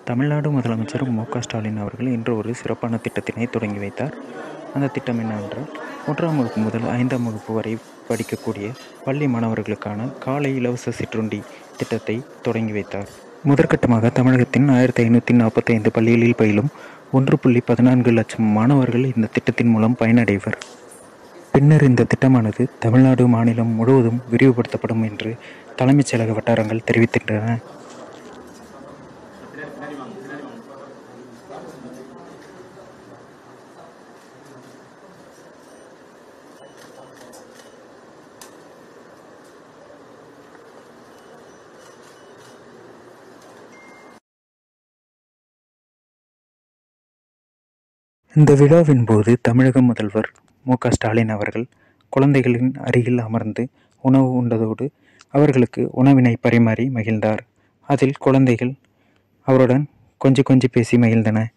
தமிழ்நாடு முதலமைச்சர் மு க ஸ்டாலின் அவர்கள் இன்று ஒரு சிறப்பான திட்டத்தினை தொடங்கி வைத்தார் அந்த திட்டம் என்னவென்றால் ஒன்றாம் வகுப்பு முதல் ஐந்தாம் வகுப்பு வரை படிக்கக்கூடிய பள்ளி மாணவர்களுக்கான காலை இலவச சிற்றுண்டி திட்டத்தை தொடங்கி வைத்தார் முதற்கட்டமாக தமிழகத்தின் ஆயிரத்தி ஐநூற்றி நாற்பத்தைந்து பள்ளிகளில் பயிலும் ஒன்று புள்ளி பதினான்கு லட்சம் மாணவர்கள் இந்த திட்டத்தின் மூலம் பயனடைவர் பின்னர் இந்த திட்டமானது தமிழ்நாடு மாநிலம் முழுவதும் விரிவுபடுத்தப்படும் என்று தலைமைச் செயலக வட்டாரங்கள் தெரிவிக்கின்றன இந்த விழாவின் போது தமிழக முதல்வர் மு க ஸ்டாலின் அவர்கள் குழந்தைகளின் அருகில் அமர்ந்து உணவு உண்டதோடு அவர்களுக்கு உணவினை பரிமாறி மகிழ்ந்தார் அதில் குழந்தைகள் அவருடன் கொஞ்சி கொஞ்சி பேசி மகிழ்ந்தன